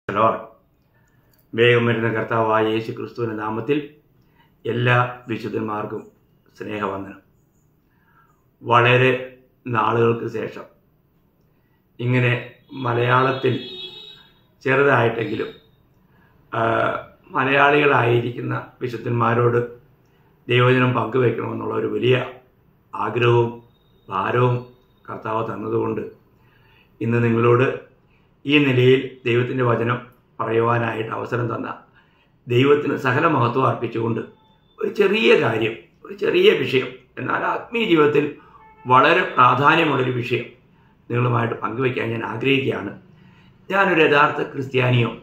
hello വേഗം വരുന്ന കർത്താവായ യേശു ക്രിസ്തുവിൻ്റെ നാമത്തിൽ എല്ലാ വിശുദ്ധന്മാർക്കും സ്നേഹവന്ദനം വളരെ നാളുകൾക്ക് ശേഷം ഇങ്ങനെ മലയാളത്തിൽ ചെറുതായിട്ടെങ്കിലും ആ, മലയാളികളായിരിക്കുന്ന വിശുദ്ധന്മാരോട് ദൈവജനം പങ്കുവെക്കണമെന്നുള്ള ഒരു വലിയ ആഗ്രഹവും ഭാരവും കർത്താവ് തന്നതുകൊണ്ട് ഇന്ന് നിങ്ങളോട് ഈ നിലയിൽ ദൈവത്തിൻ്റെ വചനം പറയുവാനായിട്ട് അവസരം തന്ന ദൈവത്തിന് സകല മഹത്വം അർപ്പിച്ചുകൊണ്ട് ഒരു ചെറിയ കാര്യം ഒരു ചെറിയ വിഷയം എന്നാൽ ആത്മീയ ജീവിതത്തിൽ വളരെ പ്രാധാന്യമുള്ളൊരു വിഷയം നിങ്ങളുമായിട്ട് പങ്കുവയ്ക്കാൻ ഞാൻ ആഗ്രഹിക്കുകയാണ് ഞാനൊരു യഥാർത്ഥ ക്രിസ്ത്യാനിയോ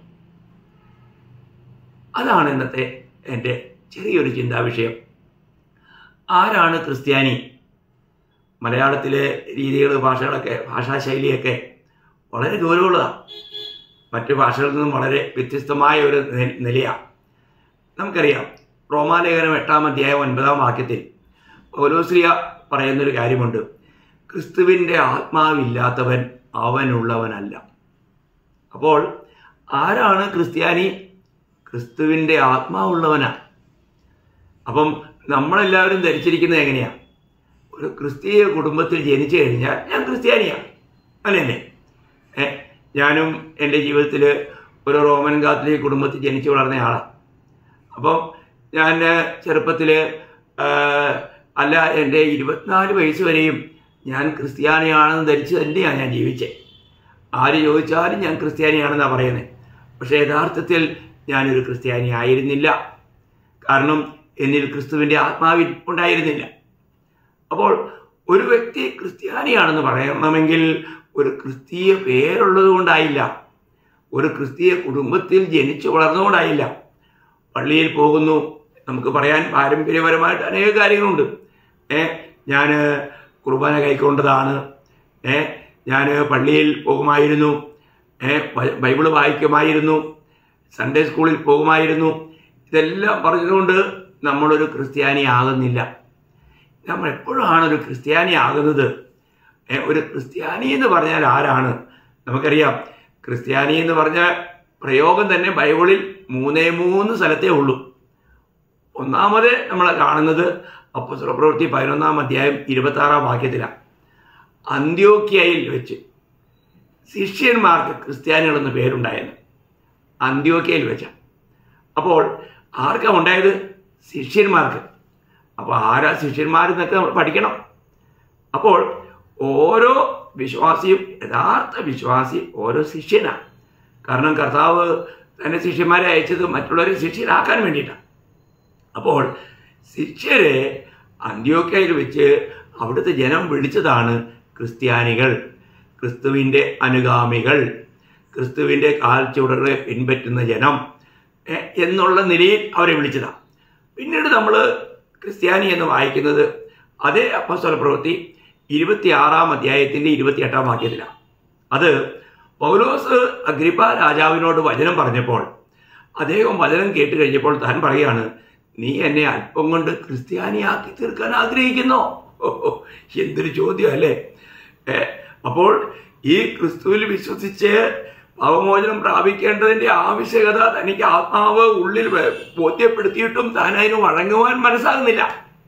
അതാണ് ഇന്നത്തെ എൻ്റെ ചെറിയൊരു ചിന്താ വിഷയം ആരാണ് ക്രിസ്ത്യാനി മലയാളത്തിലെ രീതികൾ ഭാഷകളൊക്കെ ഭാഷാശൈലിയൊക്കെ വളരെ ഗൗരവമുള്ളതാണ് മറ്റു ഭാഷകളിൽ നിന്നും വളരെ വ്യത്യസ്തമായ ഒരു നി- നിലയാണ് നമുക്കറിയാം റോമാലേഖനം എട്ടാം അധ്യായം ഒൻപതാം വാക്യത്തിൽ പൗലോസ്ലിയ പറയുന്നൊരു കാര്യമുണ്ട് ക്രിസ്തുവിൻ്റെ ആത്മാവില്ലാത്തവൻ അവനുള്ളവനല്ല അപ്പോൾ ആരാണ് ക്രിസ്ത്യാനി ക്രിസ്തുവിൻ്റെ ആത്മാവുള്ളവനാണ് അപ്പം നമ്മളെല്ലാവരും ധരിച്ചിരിക്കുന്നത് എങ്ങനെയാണ് ഒരു ക്രിസ്തീയ കുടുംബത്തിൽ ജനിച്ചു കഴിഞ്ഞാൽ ഞാൻ ക്രിസ്ത്യാനിയാണ് അല്ലേ ഏ ഞാനും എൻ്റെ ജീവിതത്തിൽ ഒരു റോമൻ കാത്തലിക് കുടുംബത്തിൽ ജനിച്ചു വളർന്ന ആളാണ് അപ്പം ഞാൻ ചെറുപ്പത്തിൽ അല്ല എൻ്റെ ഇരുപത്തിനാല് വയസ്സ് വരെയും ഞാൻ ക്രിസ്ത്യാനിയാണെന്ന് ധരിച്ച് തന്നെയാണ് ഞാൻ ജീവിച്ചത് ആര് ചോദിച്ചാലും ഞാൻ ക്രിസ്ത്യാനിയാണെന്നാണ് പറയുന്നത് പക്ഷേ യഥാർത്ഥത്തിൽ ഞാനൊരു ക്രിസ്ത്യാനി ആയിരുന്നില്ല കാരണം എന്നിൽ ക്രിസ്തുവിൻ്റെ ആത്മാവിൽ ഉണ്ടായിരുന്നില്ല അപ്പോൾ ഒരു വ്യക്തി ക്രിസ്ത്യാനിയാണെന്ന് പറയണമെങ്കിൽ ഒരു ക്രിസ്തീയ പേരുള്ളത് കൊണ്ടായില്ല ഒരു ക്രിസ്തീയ കുടുംബത്തിൽ ജനിച്ചു വളർന്നുകൊണ്ടായില്ല പള്ളിയിൽ പോകുന്നു നമുക്ക് പറയാൻ പാരമ്പര്യപരമായിട്ട് അനേക കാര്യങ്ങളുണ്ട് ഏ ഞാൻ കുർബാന കൈക്കൊണ്ടതാണ് ഏ ഞാൻ പള്ളിയിൽ പോകുമായിരുന്നു ഏ ബൈ- ബൈബിള് വായിക്കുമായിരുന്നു സൺഡേ സ്കൂളിൽ പോകുമായിരുന്നു ഇതെല്ലാം പറഞ്ഞതുകൊണ്ട് നമ്മളൊരു ക്രിസ്ത്യാനി ആകുന്നില്ല നമ്മൾ എപ്പോഴാണ് ഒരു ക്രിസ്ത്യാനി ആകുന്നത് ഏ, ഒരു ക്രിസ്ത്യാനി എന്ന് പറഞ്ഞാൽ ആരാണ് നമുക്കറിയാം ക്രിസ്ത്യാനി എന്ന് പറഞ്ഞ പ്രയോഗം തന്നെ ബൈബിളിൽ മൂന്നേ മൂന്ന് സ്ഥലത്തേ ഉള്ളൂ ഒന്നാമത് നമ്മൾ കാണുന്നത് അപ്പസ്വല പ്രവൃത്തി പതിനൊന്നാം അധ്യായം ഇരുപത്തി ആറാം വാക്യത്തിലാണ് അന്ത്യോക്യയിൽ വെച്ച് ശിഷ്യന്മാർക്ക് ക്രിസ്ത്യാനികളെന്ന് പേരുണ്ടായിരുന്നു അന്ത്യോക്യയിൽ വെച്ചാണ് അപ്പോൾ ആർക്കാ ഉണ്ടായത് ശിഷ്യന്മാർക്ക് അപ്പോൾ ആരാ ശിഷ്യന്മാരെന്നൊക്കെ നമ്മൾ പഠിക്കണം അപ്പോൾ ഓരോ വിശ്വാസിയും യഥാർത്ഥ വിശ്വാസി ഓരോ ശിഷ്യനാണ് കാരണം കർത്താവ് തൻ്റെ ശിഷ്യന്മാരെ അയച്ചത് മറ്റുള്ളവരെ ശിഷ്യരാക്കാൻ വേണ്ടിയിട്ടാണ് അപ്പോൾ ശിഷ്യരെ അന്ത്യോക്കയിൽ വെച്ച് അവിടുത്തെ ജനം വിളിച്ചതാണ് ക്രിസ്ത്യാനികൾ ക്രിസ്തുവിൻ്റെ അനുഗാമികൾ ക്രിസ്തുവിൻ്റെ കാൽച്ചുവടുകളെ പിൻപറ്റുന്ന ജനം ഏ, എന്നുള്ള നിലയിൽ അവരെ വിളിച്ചതാണ് പിന്നീട് നമ്മൾ ക്രിസ്ത്യാനി എന്ന് വായിക്കുന്നത് അതേ അപ്പസ്വല പ്രവൃത്തി ഇരുപത്തിയാറാം അധ്യായത്തിൻ്റെ ഇരുപത്തിയെട്ടാം വാക്യത്തിലാണ് അത് പൗലോസ് അഗ്രിപ്പ രാജാവിനോട് വചനം പറഞ്ഞപ്പോൾ അദ്ദേഹം വചനം കേട്ട് കഴിഞ്ഞപ്പോൾ താൻ പറയുകയാണ് നീ എന്നെ അല്പം കൊണ്ട് ക്രിസ്ത്യാനിയാക്കി തീർക്കാൻ ആഗ്രഹിക്കുന്നോ ഓഹോ, എന്തൊരു ചോദ്യം അല്ലേ ഏ, അപ്പോൾ ഈ ക്രിസ്തുവിൽ വിശ്വസിച്ച് പാവമോചനം പ്രാപിക്കേണ്ടതിന്റെ ആവശ്യകത തനിക്ക് ആത്മാവ് ഉള്ളിൽ വെ- ബോധ്യപ്പെടുത്തിയിട്ടും താൻ അതിന് വഴങ്ങുവാൻ മനസ്സാകുന്നില്ല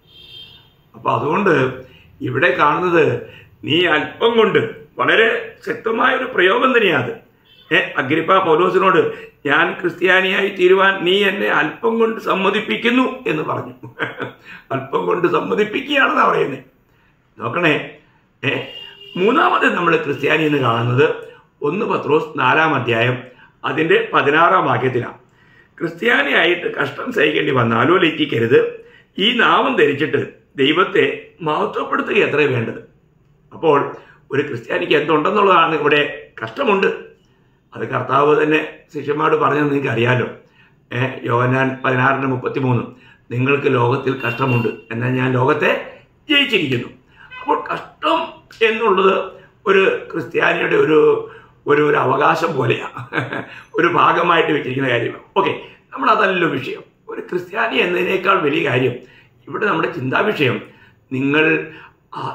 അപ്പൊ അതുകൊണ്ട് ഇവിടെ കാണുന്നത് നീ അല്പം കൊണ്ട് വളരെ ശക്തമായ ഒരു പ്രയോഗം തന്നെയാണ് ഏ അഗ്രിപ്പ പൗലോസിനോട് ഞാൻ ക്രിസ്ത്യാനിയായി തീരുവാൻ നീ എന്നെ അല്പം കൊണ്ട് സമ്മതിപ്പിക്കുന്നു എന്ന് പറഞ്ഞു അല്പം കൊണ്ട് സമ്മതിപ്പിക്കുകയാണെന്നാ പറയുന്നത് നോക്കണേ ഏ മൂന്നാമത് നമ്മൾ ക്രിസ്ത്യാനി എന്ന് കാണുന്നത് ഒന്ന് പത്രോസ് നാലാം അധ്യായം അതിൻ്റെ പതിനാറാം വാക്യത്തിലാണ് ക്രിസ്ത്യാനിയായിട്ട് കഷ്ടം സഹിക്കേണ്ടി വന്നാലോ ലജ്ജിക്കരുത് ഈ നാമം ധരിച്ചിട്ട് ദൈവത്തെ മഹത്വപ്പെടുത്തുക എത്ര വേണ്ടത് അപ്പോൾ ഒരു ക്രിസ്ത്യാനിക്ക് എന്തുണ്ടെന്നുള്ളതാണ് ഇവിടെ കഷ്ടമുണ്ട് അത് കർത്താവ് തന്നെ ശിഷ്യന്മാരോട് പറഞ്ഞത് നിങ്ങൾക്ക് അറിയാലോ ഏഹ് യോഹന്നാൻ പതിനാറിന് മുപ്പത്തി മൂന്ന് നിങ്ങൾക്ക് ലോകത്തിൽ കഷ്ടമുണ്ട് എന്നാൽ ഞാൻ ലോകത്തെ ജയിച്ചിരിക്കുന്നു അപ്പോൾ കഷ്ടം എന്നുള്ളത് ഒരു ക്രിസ്ത്യാനിയുടെ ഒരു ഒരു ഒരു അവകാശം പോലെയാണ് ഒരു ഭാഗമായിട്ട് വെച്ചിരിക്കുന്ന കാര്യമാണ് ഓക്കെ നമ്മൾ അതല്ലല്ലോ വിഷയം ഒരു ക്രിസ്ത്യാനി എന്നതിനേക്കാൾ വലിയ കാര്യം ഇവിടെ നമ്മുടെ ചിന്താ വിഷയം നിങ്ങൾ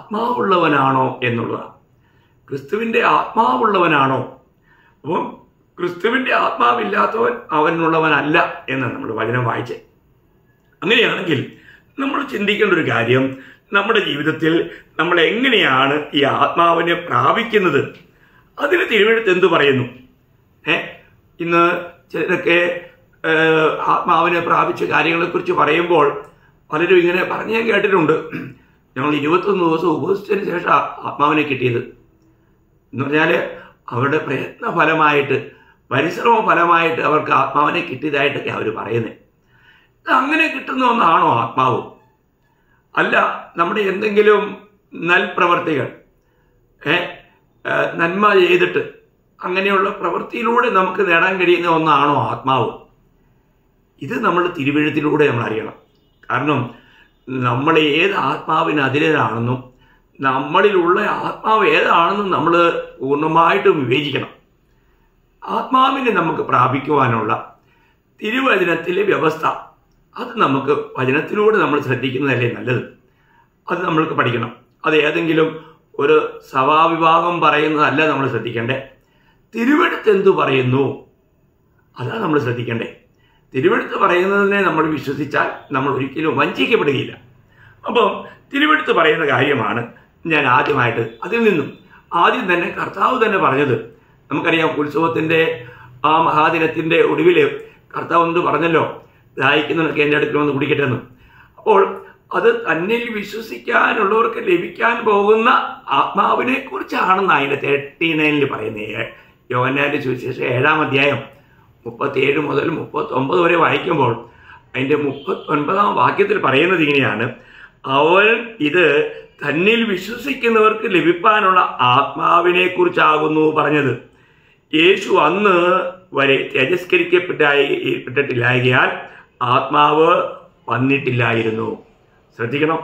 ആത്മാവുള്ളവനാണോ എന്നുള്ളതാണ് ക്രിസ്തുവിൻ്റെ ആത്മാവുള്ളവനാണോ അപ്പം ക്രിസ്തുവിന്റെ ആത്മാവില്ലാത്തവൻ അവനുള്ളവനല്ല എന്ന് നമ്മൾ വചനം വായിച്ചേ അങ്ങനെയാണെങ്കിൽ നമ്മൾ ചിന്തിക്കേണ്ട ഒരു കാര്യം നമ്മുടെ ജീവിതത്തിൽ നമ്മൾ എങ്ങനെയാണ് ഈ ആത്മാവിനെ പ്രാപിക്കുന്നത് അതിന് തിരുവഴുത്ത് എന്തു പറയുന്നു ഏ ഇന്ന് ചിലരൊക്കെ ഏഹ്, ആത്മാവിനെ പ്രാപിച്ച കാര്യങ്ങളെക്കുറിച്ച് പറയുമ്പോൾ പലരും ഇങ്ങനെ പറഞ്ഞു ഞാൻ കേട്ടിട്ടുണ്ട് ഞങ്ങൾ ഇരുപത്തൊന്ന് ദിവസം ഉപസിച്ചതിന് ശേഷം ആത്മാവിനെ കിട്ടിയത് എന്ന് പറഞ്ഞാൽ അവരുടെ പ്രയത്ന ഫലമായിട്ട് പരിശ്രമ ഫലമായിട്ട് അവർക്ക് ആത്മാവിനെ കിട്ടിയതായിട്ടൊക്കെ അവർ പറയുന്നത് ഇത് അങ്ങനെ കിട്ടുന്ന ഒന്നാണോ ആത്മാവ് അല്ല നമ്മുടെ എന്തെങ്കിലും നൽപ്രവർത്തികൾ ഏ ഏ, നന്മ ചെയ്തിട്ട് അങ്ങനെയുള്ള പ്രവൃത്തിയിലൂടെ നമുക്ക് നേടാൻ കഴിയുന്ന ഒന്നാണോ ആത്മാവ് ഇത് നമ്മൾ തിരുവഴുത്തിലൂടെ നമ്മൾ അറിയണം കാരണം നമ്മൾ ഏത് ആത്മാവിന് അതിലേതാണെന്നും നമ്മളിലുള്ള ആത്മാവ് ഏതാണെന്നും നമ്മൾ പൂർണ്ണമായിട്ടും വിവേചിക്കണം ആത്മാവിനെ നമുക്ക് പ്രാപിക്കുവാനുള്ള തിരുവചനത്തിലെ വ്യവസ്ഥ അത് നമുക്ക് വചനത്തിലൂടെ നമ്മൾ ശ്രദ്ധിക്കുന്നതല്ലേ നല്ലത് അത് നമ്മൾക്ക് പഠിക്കണം അത് ഏതെങ്കിലും ഒരു സഭാവിഭാഗം പറയുന്നതല്ല നമ്മൾ ശ്രദ്ധിക്കേണ്ടേ തിരുവെടുത്ത് എന്തു പറയുന്നു അതാണ് നമ്മൾ ശ്രദ്ധിക്കേണ്ടേ തിരുവെടുത്ത് പറയുന്നതിനെ നമ്മൾ വിശ്വസിച്ചാൽ നമ്മൾ ഒരിക്കലും വഞ്ചിക്കപ്പെടുകയില്ല അപ്പം തിരുവെടുത്ത് പറയുന്ന കാര്യമാണ് ഞാൻ ആദ്യമായിട്ട് അതിൽ നിന്നും ആദ്യം തന്നെ കർത്താവ് തന്നെ പറഞ്ഞത് നമുക്കറിയാം ഉത്സവത്തിൻ്റെ ആ മഹാദിനത്തിൻ്റെ ഒടുവിൽ കർത്താവ് എന്ത് പറഞ്ഞല്ലോ ദാഹിക്കുന്നവനൊക്കെ എൻ്റെ അടുക്കൽ വന്ന് കുടിക്കട്ടെ എന്ന് അപ്പോൾ അത് തന്നിൽ വിശ്വസിക്കാനുള്ളവർക്ക് ലഭിക്കാൻ പോകുന്ന ആത്മാവിനെ കുറിച്ചാണെന്ന് അതിൻ്റെ തേർട്ടി നയനിൽ പറയുന്നത് യോഹന്നാന്റെ സുവിശേഷം ഏഴാം അധ്യായം മുപ്പത്തിയേഴ് മുതൽ മുപ്പത്തൊമ്പത് വരെ വായിക്കുമ്പോൾ അതിൻ്റെ മുപ്പത്തൊൻപതാം വാക്യത്തിൽ പറയുന്നത് ഇങ്ങനെയാണ് അവൻ ഇത് തന്നിൽ വിശ്വസിക്കുന്നവർക്ക് ലഭിക്കാനുള്ള ആത്മാവിനെ കുറിച്ചാകുന്നു പറഞ്ഞത് യേശു അന്ന് വരെ തേജസ്കരിക്കപ്പെട്ടായി പെട്ടിട്ടില്ലായകയാൽ ആത്മാവ് വന്നിട്ടില്ലായിരുന്നു ശ്രദ്ധിക്കണം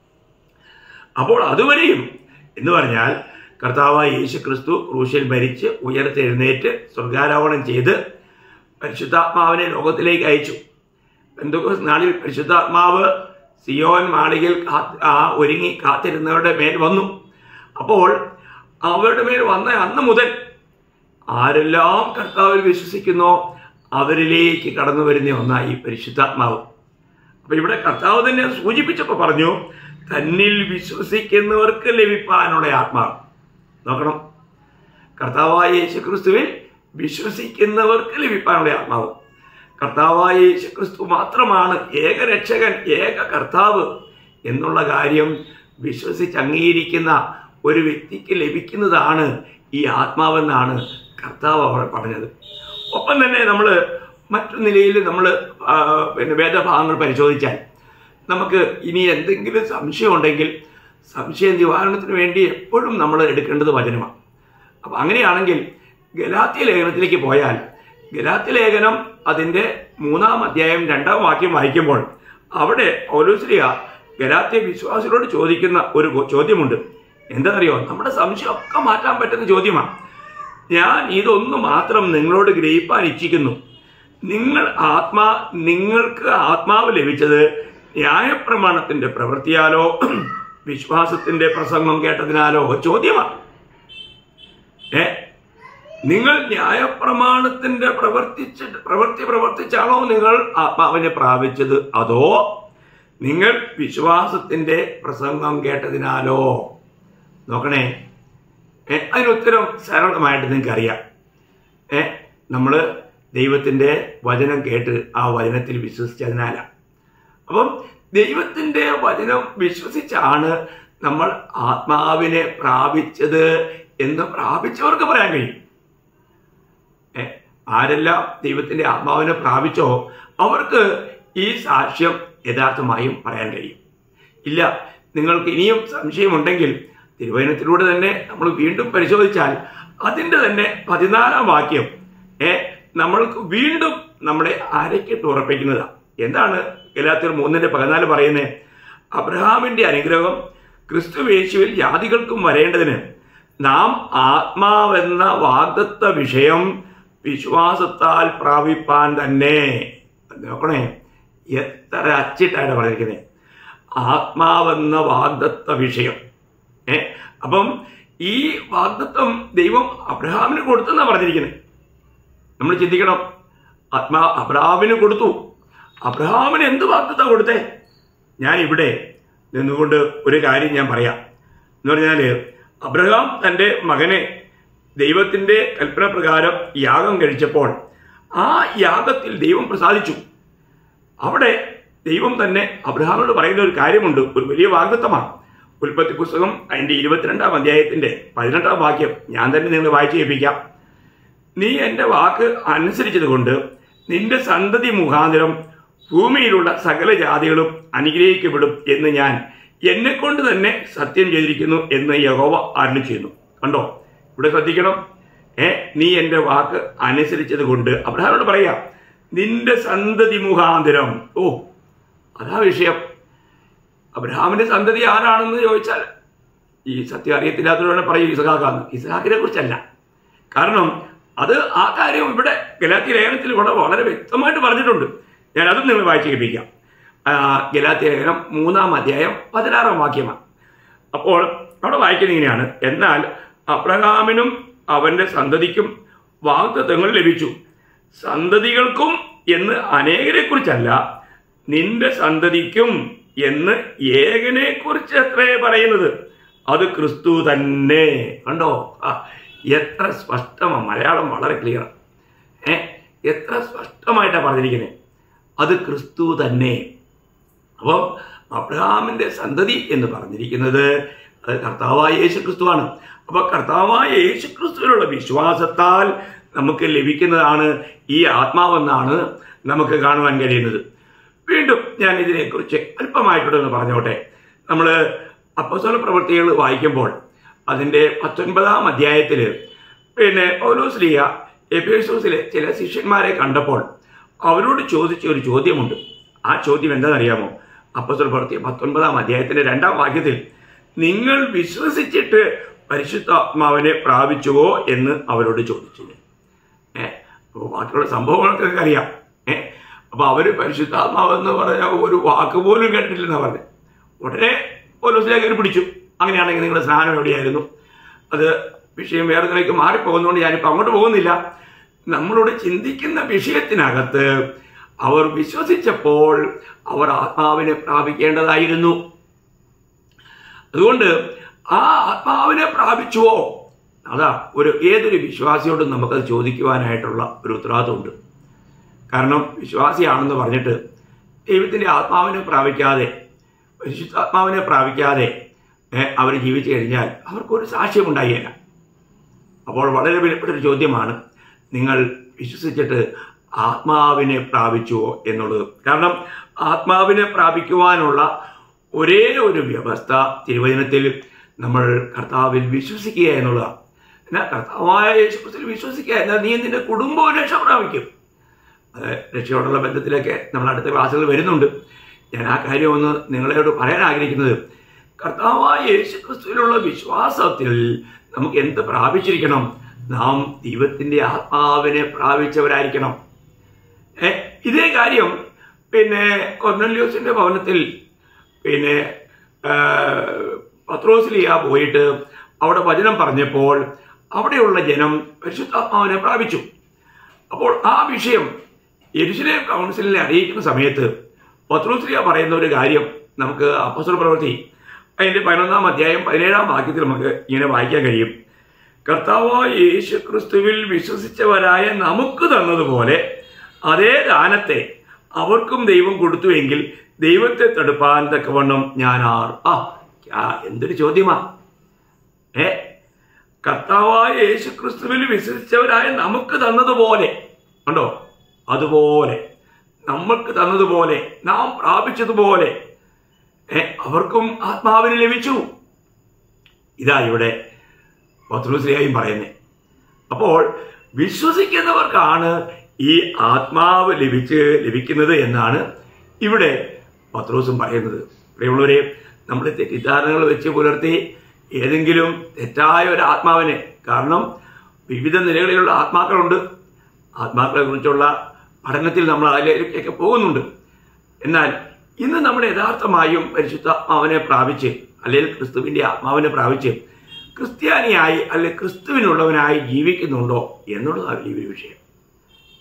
അപ്പോൾ അതുവരെയും എന്ന് പറഞ്ഞാൽ കർത്താവായ യേശു ക്രിസ്തു ക്രൂശിൽ ഭരിച്ച് ഉയർത്തെഴുന്നേറ്റ് സ്വർഗാരോഹണം ചെയ്ത് പരിശുദ്ധാത്മാവിനെ ലോകത്തിലേക്ക് അയച്ചു എന്തൊക്കെ നാളിൽ പരിശുദ്ധാത്മാവ് സിയോൻ മാളികയിൽ കാത്ത് ആ ഒരുങ്ങി കാത്തിരുന്നവരുടെ മേൽ വന്നു അപ്പോൾ അവരുടെ മേൽ വന്ന അന്ന് മുതൽ ആരെല്ലാം കർത്താവിൽ വിശ്വസിക്കുന്നോ അവരിലേക്ക് കടന്നു വരുന്ന ഒന്നായി പരിശുദ്ധാത്മാവ് അപ്പൊ ഇവിടെ കർത്താവ് തന്നെ സൂചിപ്പിച്ചപ്പോൾ പറഞ്ഞു തന്നിൽ വിശ്വസിക്കുന്നവർക്ക് ലഭിക്കാനുള്ള ആത്മാവ് നോക്കണം കർത്താവായ യേശു ക്രിസ്തുവിൽ വിശ്വസിക്കുന്നവർക്ക് ലഭിക്കാനുള്ള ആത്മാവ് കർത്താവായ യേശു ക്രിസ്തു മാത്രമാണ് ഏക രക്ഷകൻ ഏക കർത്താവ് എന്നുള്ള കാര്യം വിശ്വസിച്ച് അംഗീകരിക്കുന്ന ഒരു വ്യക്തിക്ക് ലഭിക്കുന്നതാണ് ഈ ആത്മാവെന്നാണ് കർത്താവ് അവിടെ പറഞ്ഞത് ഒപ്പം തന്നെ നമ്മൾ മറ്റു നിലയിൽ നമ്മൾ പിന്നെ വേദഭാഗങ്ങൾ പരിശോധിച്ചാൽ നമുക്ക് ഇനി എന്തെങ്കിലും സംശയം ഉണ്ടെങ്കിൽ സംശയ നിവാരണത്തിന് വേണ്ടി എപ്പോഴും നമ്മൾ എടുക്കേണ്ടത് വചനമാണ് അപ്പം അങ്ങനെയാണെങ്കിൽ ഗലാത്യ ലേഖനത്തിലേക്ക് പോയാൽ ഗലാത്യ ലേഖനം അതിൻ്റെ മൂന്നാം അധ്യായം രണ്ടാം വാക്യം വായിക്കുമ്പോൾ അവിടെ പൗലോസ്ലിയ ഗലാത്യ വിശ്വാസികളോട് ചോദിക്കുന്ന ഒരു ഗോ- ചോദ്യമുണ്ട് എന്താണെന്നറിയോ നമ്മുടെ സംശയമൊക്കെ മാറ്റാൻ പറ്റുന്ന ചോദ്യമാണ് ഞാൻ ഇതൊന്നു മാത്രം നിങ്ങളോട് ഗ്രഹിപ്പാൻ ഇച്ഛിക്കുന്നു നിങ്ങൾ ആത്മാ നിങ്ങൾക്ക് ആത്മാവ് ലഭിച്ചത് ന്യായപ്രമാണത്തിന്റെ പ്രവൃത്തിയാലോ വിശ്വാസത്തിന്റെ പ്രസംഗം കേട്ടതിനാലോ ചോദ്യമാണ് ഏ നിങ്ങൾ ന്യായപ്രമാണത്തിന്റെ പ്രവർത്തിച്ചിട്ട് പ്രവൃത്തി പ്രവർത്തിച്ചാണോ നിങ്ങൾ ആത്മാവിനെ പ്രാപിച്ചത് അതോ നിങ്ങൾ വിശ്വാസത്തിന്റെ പ്രസംഗം കേട്ടതിനാലോ നോക്കണേ ഏ, അതിനുത്തരം സരളമായിട്ട് നിങ്ങൾക്ക് അറിയാം ഏ നമ്മൾ ദൈവത്തിൻ്റെ വചനം കേട്ട് ആ വചനത്തിൽ വിശ്വസിച്ചതിനാലാണ് അപ്പം ദൈവത്തിൻ്റെ വചനം വിശ്വസിച്ചാണ് നമ്മൾ ആത്മാവിനെ പ്രാപിച്ചത് എന്ന് പ്രാപിച്ചവർക്ക് പറയാൻ കഴിയും ഏ, ആരെല്ലാം ദൈവത്തിൻ്റെ ആത്മാവിനെ പ്രാപിച്ചോ അവർക്ക് ഈ സാക്ഷ്യം യഥാർത്ഥമായും പറയാൻ കഴിയും ഇല്ല നിങ്ങൾക്ക് ഇനിയും സംശയമുണ്ടെങ്കിൽ തിരുവചനത്തിലൂടെ തന്നെ നമ്മൾ വീണ്ടും പരിശോധിച്ചാൽ അതിൻ്റെ തന്നെ പതിനാലാം വാക്യം ഏ നമ്മൾക്ക് വീണ്ടും നമ്മളെ അരക്കിട്ട് ഉറപ്പിക്കുന്നതാണ് എന്താണ് ഗലാത്തിർ മൂന്നിന്റെ പതിനാല് പറയുന്നത് അബ്രഹാമിന്റെ അനുഗ്രഹം ക്രിസ്തു യേശുവിൽ ജാതികൾക്കും വരേണ്ടതിന് നാം ആത്മാവെന്ന വാഗ്ദത്ത വിഷയം വിശ്വാസത്താൽ പ്രാപിപ്പാൻ തന്നെ നോക്കണേ എത്ര അച്ചിട്ടാണ് പറഞ്ഞിരിക്കുന്നത് ആത്മാവെന്ന വാഗ്ദത്ത വിഷയം ഏ അപ്പം ഈ വാഗ്ദത്വം ദൈവം അബ്രഹാമിന് കൊടുത്തെന്നാണ് പറഞ്ഞിരിക്കുന്നത് നമ്മൾ ചിന്തിക്കണം ആത്മാ അബ്രഹാമിന് കൊടുത്തു അബ്രഹാമിന് എന്ത് വാക്തത്ത കൊടുത്തേ ഞാൻ ഇവിടെ നിന്നുകൊണ്ട് ഒരു കാര്യം ഞാൻ പറയാം എന്ന് പറഞ്ഞാൽ അബ്രഹാം തൻ്റെ മകനെ ദൈവത്തിൻ്റെ കൽപ്പന പ്രകാരം യാഗം കഴിച്ചപ്പോൾ ആ യാഗത്തിൽ ദൈവം പ്രസാദിച്ചു അവിടെ ദൈവം തന്നെ അബ്രഹാമിനോട് പറയുന്ന ഒരു കാര്യമുണ്ട് ഒരു വലിയ വാഗ്ദത്തമാണ് ഉൽപ്പത്തി പുസ്തകം അതിൻ്റെ ഇരുപത്തിരണ്ടാം അധ്യായത്തിൻ്റെ പതിനെട്ടാം വാക്യം ഞാൻ തന്നെ നിങ്ങൾ വായിച്ചു കേൾപ്പിക്കാം നീ എൻ്റെ വാക്ക് അനുസരിച്ചത് കൊണ്ട് നിന്റെ സന്തതി മുഖാന്തരം ഭൂമിയിലുള്ള സകല ജാതികളും അനുഗ്രഹിക്കപ്പെടും എന്ന് ഞാൻ എന്നെ കൊണ്ട് തന്നെ സത്യം ചെയ്തിരിക്കുന്നു എന്ന് യഹോവ അരുളി ചെയ്യുന്നു കണ്ടോ ഇവിടെ ശ്രദ്ധിക്കണം ഏ നീ എൻ്റെ വാക്ക് അനുസരിച്ചത് കൊണ്ട് അബ്രഹാമിനോട് പറയാം നിന്റെ സന്തതി മുഖാന്തരം ഓ അതാ വിഷയം അബ്രഹാമിന്റെ സന്തതി ആരാണെന്ന് ചോദിച്ചാൽ ഈ സത്യം അറിയത്തില്ലാത്തവരോട് പറയും ഇസഹാക്കാന്ന് ഇസഹാക്കിനെ കുറിച്ചല്ല കാരണം അത് ആ കാര്യം ഇവിടെ ഗലാത്തി ലേഖനത്തിൽ ഇവിടെ വളരെ വ്യക്തമായിട്ട് പറഞ്ഞിട്ടുണ്ട് ഞാൻ അതും നിങ്ങൾ വായിച്ച് കേൾപ്പിക്കാം ആ, ഗലാത്തി ലേഖനം മൂന്നാം അധ്യായം പതിനാറാം വാക്യമാണ് അപ്പോൾ അവിടെ വായിക്കുന്നത് ഇങ്ങനെയാണ് എന്നാൽ അബ്രഹാമിനും അവന്റെ സന്തതിക്കും വാഗ്ദത്തങ്ങൾ ലഭിച്ചു സന്തതികൾക്കും എന്ന് അനേകരെ കുറിച്ചല്ല നിന്റെ സന്തതിക്കും എന്ന് ഏകനെ കുറിച്ച് എത്രേ പറയുന്നത് അത് ക്രിസ്തു തന്നെ കണ്ടോ ആ, എത്ര സ്പഷ്ടമാണ് മലയാളം വളരെ ക്ലിയർ ഏ എത്ര സ്പഷ്ടമായിട്ടാണ് പറഞ്ഞിരിക്കുന്നത് അത് ക്രിസ്തു തന്നെ അപ്പം അബ്രഹാമിന്റെ സന്തതി എന്ന് പറഞ്ഞിരിക്കുന്നത് അത് കർത്താവായ യേശു ക്രിസ്തുവാണ് അപ്പൊ കർത്താവായ യേശു ക്രിസ്തുവിലുള്ള വിശ്വാസത്താൽ നമുക്ക് ലഭിക്കുന്നതാണ് ഈ ആത്മാവെന്നാണ് നമുക്ക് കാണുവാൻ കഴിയുന്നത് വീണ്ടും ഞാൻ ഇതിനെക്കുറിച്ച് അല്പമായിട്ടൂടെ ഒന്ന് പറഞ്ഞോട്ടെ നമ്മൾ അപ്പസ്വല പ്രവൃത്തികൾ വായിക്കുമ്പോൾ അതിൻ്റെ പത്തൊൻപതാം അധ്യായത്തിൽ പിന്നെ പൗലോസ്ലിയ എഫേസോസിലെ ചില ശിഷ്യന്മാരെ കണ്ടപ്പോൾ അവരോട് ചോദിച്ച ഒരു ചോദ്യമുണ്ട് ആ ചോദ്യം എന്താണെന്നറിയാമോ അപ്പസ്വല പ്രവൃത്തി പത്തൊൻപതാം അധ്യായത്തിൻ്റെ രണ്ടാം വാക്യത്തിൽ നിങ്ങൾ വിശ്വസിച്ചിട്ട് പരിശുദ്ധാത്മാവിനെ പ്രാപിച്ചുവോ എന്ന് അവരോട് ചോദിച്ചു ഏ അപ്പോൾ ബാക്കിയുള്ള സംഭവങ്ങൾക്കൊക്കെ അറിയാം ഏ അപ്പോൾ അവർ പരിശുദ്ധാത്മാവെന്ന് പറഞ്ഞ ഒരു വാക്ക് പോലും കേട്ടിട്ടില്ലെന്നാണ് പറഞ്ഞത് ഉടനെ പോലീസിലേക്ക് പിടിച്ചു അങ്ങനെയാണെങ്കിൽ നിങ്ങളുടെ സ്നാനം എവിടെയായിരുന്നു അത് വിഷയം വേറെ നിലയ്ക്ക് മാറിപ്പോകുന്നതുകൊണ്ട് ഞാനിപ്പോൾ അങ്ങോട്ട് പോകുന്നില്ല നമ്മളോട് ചിന്തിക്കുന്ന വിഷയത്തിനകത്ത് അവർ വിശ്വസിച്ചപ്പോൾ അവർ ആത്മാവിനെ പ്രാപിക്കേണ്ടതായിരുന്നു അതുകൊണ്ട് ആ ആത്മാവിനെ പ്രാപിച്ചുവോ അതാ ഒരു ഏതൊരു വിശ്വാസിയോടും നമുക്കത് ചോദിക്കുവാനായിട്ടുള്ള ഒരു ഉത്തരവാദിത്വമുണ്ട് കാരണം വിശ്വാസിയാണെന്ന് പറഞ്ഞിട്ട് ദൈവത്തിൻ്റെ ആത്മാവിനെ പ്രാപിക്കാതെ പരിശുദ്ധാത്മാവിനെ പ്രാപിക്കാതെ അവർ ജീവിച്ചു കഴിഞ്ഞാൽ അവർക്കൊരു സാക്ഷ്യമുണ്ടായില്ല അപ്പോൾ വളരെ വിലപ്പെട്ടൊരു ചോദ്യമാണ് നിങ്ങൾ വിശ്വസിച്ചിട്ട് ആത്മാവിനെ പ്രാപിച്ചുവോ എന്നുള്ളത് കാരണം ആത്മാവിനെ പ്രാപിക്കുവാനുള്ള ഒരേ ഒരു വ്യവസ്ഥ തിരുവചനത്തിൽ നമ്മൾ കർത്താവിൽ വിശ്വസിക്കുക എന്നുള്ളതാണ് എന്നാൽ കർത്താവായ യേശുക്രിസ്തുവിൽ വിശ്വസിക്കുക എന്നാൽ നീ നിന്റെ കുടുംബവും രക്ഷ പ്രാപിക്കും അത് രക്ഷയോടുള്ള ബന്ധത്തിലൊക്കെ നമ്മൾ അടുത്ത ക്ലാസ്സുകൾ വരുന്നുണ്ട് ഞാൻ ആ കാര്യം ഒന്ന് നിങ്ങളോട് പറയാൻ ആഗ്രഹിക്കുന്നത് കർത്താവായ യേശു ക്രിസ്തുവിലുള്ള വിശ്വാസത്തിൽ നമുക്ക് എന്ത് പ്രാപിച്ചിരിക്കണം നാം ദൈവത്തിൻ്റെ ആത്മാവിനെ പ്രാപിച്ചവരായിരിക്കണം ഏ ഇതേ കാര്യം പിന്നെ കൊർണല്യോസിന്റെ ഭവനത്തിൽ പിന്നെ ആ, പത്രോസിലിയ പോയിട്ട് അവിടെ വചനം പറഞ്ഞപ്പോൾ അവിടെയുള്ള ജനം പരിശുദ്ധാത്മാവിനെ പ്രാപിച്ചു അപ്പോൾ ആ വിഷയം എരുസലേം കൗൺസിലിനെ അറിയിക്കുന്ന സമയത്ത് പത്രോസ്ലിയ പറയുന്ന ഒരു കാര്യം നമുക്ക് അപ്പസ്വല പ്രവൃത്തി അതിൻ്റെ പതിനൊന്നാം അധ്യായം പതിനേഴാം വാക്യത്തിൽ നമുക്ക് ഇങ്ങനെ വായിക്കാൻ കഴിയും കർത്താവായ യേശു ക്രിസ്തുവിൽ വിശ്വസിച്ചവരായ നമുക്ക് തന്നതുപോലെ അതേ ദാനത്തെ അവർക്കും ദൈവം കൊടുത്തുവെങ്കിൽ ദൈവത്തെ തടുപ്പാൻ തക്കവണ്ണം ഞാൻ ആർ ആ ആ, എന്തൊരു ചോദ്യമാ ഏ കർത്താവായ യേശു ക്രിസ്തുവിൽ വിശ്വസിച്ചവരായ നമുക്ക് തന്നതുപോലെ കണ്ടോ അതുപോലെ നമ്മൾക്ക് തന്നതുപോലെ നാം പ്രാപിച്ചതുപോലെ ഏ, അവർക്കും ആത്മാവിന് ലഭിച്ചു ഇതാ ഇവിടെ പത്രോസ്ലിയായും പറയുന്നത് അപ്പോൾ വിശ്വസിക്കുന്നവർക്കാണ് ഈ ആത്മാവ് ലഭിച്ച് ലഭിക്കുന്നത് എന്നാണ് ഇവിടെ പത്രോസും പറയുന്നത് പ്രിയമുള്ളവരെ നമ്മുടെ തെറ്റിദ്ധാരണകൾ വെച്ച് പുലർത്തി ഏതെങ്കിലും തെറ്റായ ഒരു ആത്മാവിനെ കാരണം വിവിധ നിലകളിലുള്ള ആത്മാക്കളുണ്ട് ആത്മാക്കളെ കുറിച്ചുള്ള പഠനത്തിൽ നമ്മൾ അതിലേക്കൊക്കെ പോകുന്നുണ്ട് എന്നാൽ ഇന്ന് നമ്മൾ യഥാർത്ഥമായും പരിശുദ്ധാത്മാവിനെ പ്രാപിച്ച് അല്ലെങ്കിൽ ക്രിസ്തുവിന്റെ ആത്മാവിനെ പ്രാപിച്ച് ക്രിസ്ത്യാനിയായി അല്ലെ ക്രിസ്തുവിനുള്ളവനായി ജീവിക്കുന്നുണ്ടോ എന്നുള്ളതാണ് ഈ ഒരു വിഷയം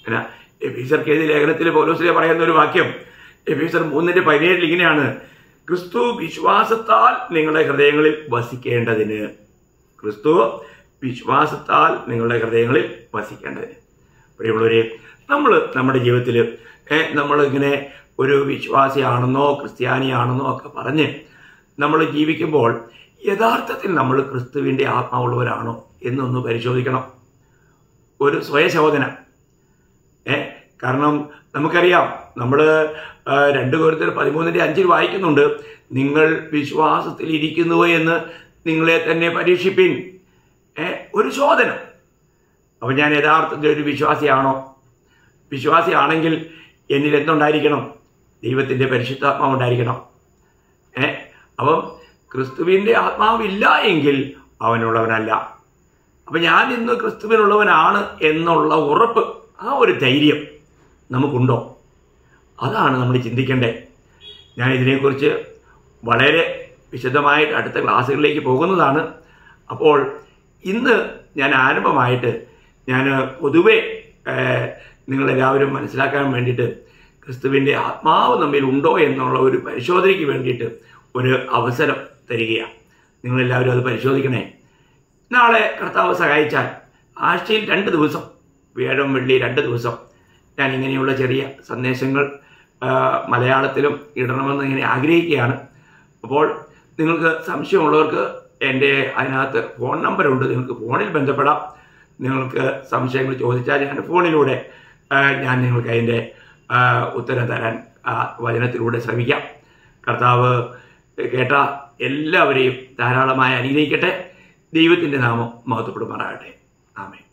എന്നാ എഫീസർക്ക് എഴുതിയ ലേഖനത്തിൽ പൗലോസിലെ പറയുന്ന ഒരു വാക്യം എഫീസർ മൂന്നിന്റെ പതിനേഴിൽ ഇങ്ങനെയാണ് ക്രിസ്തു വിശ്വാസത്താൽ നിങ്ങളുടെ ഹൃദയങ്ങളിൽ വസിക്കേണ്ടതിന് ക്രിസ്തു വിശ്വാസത്താൽ നിങ്ങളുടെ ഹൃദയങ്ങളിൽ വസിക്കേണ്ടതിന് പ്രിയമുള്ളവരെ നമ്മൾ നമ്മുടെ ജീവിതത്തിൽ നമ്മൾ ഇങ്ങനെ ഒരു വിശ്വാസിയാണെന്നോ ക്രിസ്ത്യാനിയാണെന്നോ ഒക്കെ പറഞ്ഞ് നമ്മൾ ജീവിക്കുമ്പോൾ യഥാർത്ഥത്തിൽ നമ്മൾ ക്രിസ്തുവിൻ്റെ ആത്മാവുള്ളവരാണോ എന്നൊന്ന് പരിശോധിക്കണം ഒരു സ്വയശോധന ഏ കാരണം നമുക്കറിയാം നമ്മൾ രണ്ട് കോരത്തിൽ പതിമൂന്നിൻ്റെ അഞ്ചിൽ വായിക്കുന്നുണ്ട് നിങ്ങൾ വിശ്വാസത്തിൽ ഇരിക്കുന്നുവോ എന്ന് നിങ്ങളെ തന്നെ പരീക്ഷിപ്പിൻ ഏ ഒരു ശോധന അപ്പം ഞാൻ യഥാർത്ഥത്തിൽ ഒരു വിശ്വാസിയാണോ വിശ്വാസിയാണെങ്കിൽ എന്നിൽ എന്തുണ്ടായിരിക്കണം ദൈവത്തിൻ്റെ പരിശുദ്ധാത്മാവ് ഉണ്ടായിരിക്കണം ഏ അപ്പം ക്രിസ്തുവിൻ്റെ ആത്മാവില്ല എങ്കിൽ അവനുള്ളവനല്ല അപ്പം ഞാൻ ഇന്ന് ക്രിസ്തുവിനുള്ളവനാണ് എന്നുള്ള ഉറപ്പ് ആ ഒരു ധൈര്യം നമുക്കുണ്ടോ അതാണ് നമ്മൾ ചിന്തിക്കേണ്ടത് ഞാൻ ഇതിനെക്കുറിച്ച് വളരെ വിശദമായിട്ട് അടുത്ത ക്ലാസ്സുകളിലേക്ക് പോകുന്നതാണ് അപ്പോൾ ഇന്ന് ഞാൻ ആരംഭമായിട്ട് ഞാൻ പൊതുവെ ഏഹ്, നിങ്ങളെല്ലാവരും മനസ്സിലാക്കാൻ വേണ്ടിയിട്ട് ക്രിസ്തുവിൻ്റെ ആത്മാവ് നമ്മിൽ ഉണ്ടോ എന്നുള്ള ഒരു പരിശോധനയ്ക്ക് വേണ്ടിയിട്ട് ഒരു അവസരം തരികയാണ് നിങ്ങളെല്ലാവരും അത് പരിശോധിക്കണേ നാളെ കർത്താവ് സഹായിച്ചാൽ ആഴ്ചയിൽ രണ്ട് ദിവസം വ്യാഴം വെള്ളി രണ്ട് ദിവസം ഞാൻ ഇങ്ങനെയുള്ള ചെറിയ സന്ദേശങ്ങൾ ആ, മലയാളത്തിലും ഇടണമെന്ന് ഇങ്ങനെ ആഗ്രഹിക്കുകയാണ് അപ്പോൾ നിങ്ങൾക്ക് സംശയമുള്ളവർക്ക് എൻ്റെ അതിനകത്ത് ഫോൺ നമ്പറുണ്ട് നിങ്ങൾക്ക് ഫോണിൽ ബന്ധപ്പെടാം നിങ്ങൾക്ക് സംശയങ്ങൾ ചോദിച്ചാൽ ഞാൻ ഫോണിലൂടെ ആ, ഞാൻ നിങ്ങൾക്ക് അതിൻ്റെ ആ, ഉത്തരം തരാൻ ആ, വചനത്തിലൂടെ ശ്രമിക്കാം കർത്താവ് കേട്ട എല്ലാവരെയും ധാരാളമായി അനുഗ്രഹിക്കട്ടെ ദൈവത്തിൻ്റെ നാമം മഹത്വപ്പെടുമാറാകട്ടെ ആമേ